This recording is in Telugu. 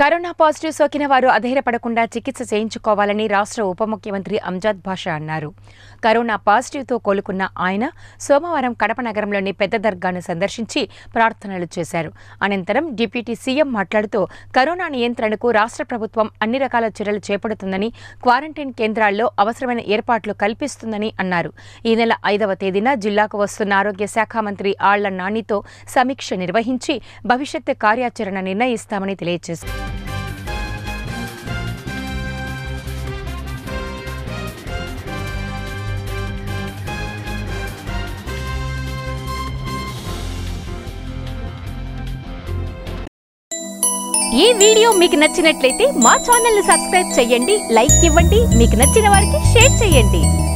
కరోనా పాజిటివ్ సోకిన వారు అధైర్యపడకుండా చికిత్స చేయించుకోవాలని రాష్ట్ర ఉప ముఖ్యమంత్రి అంజాద్ భాషా అన్నారు కరోనా పాజిటివ్తో కోలుకున్న ఆయన సోమవారం కడప నగరంలోని పెద్ద దర్గాను సందర్శించి ప్రార్థనలు చేశారు అనంతరం డిప్యూటీ సీఎం మాట్లాడుతూ కరోనా నియంత్రణకు రాష్ట్ర ప్రభుత్వం అన్ని రకాల చర్యలు చేపడుతుందని క్వారంటైన్ కేంద్రాల్లో అవసరమైన ఏర్పాట్లు కల్పిస్తుందని అన్నారు ఈ నెల ఐదవ తేదీన జిల్లాకు వస్తున్న ఆరోగ్య శాఖ మంత్రి ఆళ్ల నానితో సమీక్ష నిర్వహించి భవిష్యత్ కార్యాచరణ నిర్ణయిస్తామని తెలియజేశారు ఈ వీడియో మీకు నచ్చినట్లయితే మా ఛానల్ ని సబ్స్క్రైబ్ చేయండి లైక్ ఇవ్వండి మీకు నచ్చిన వారికి షేర్ చేయండి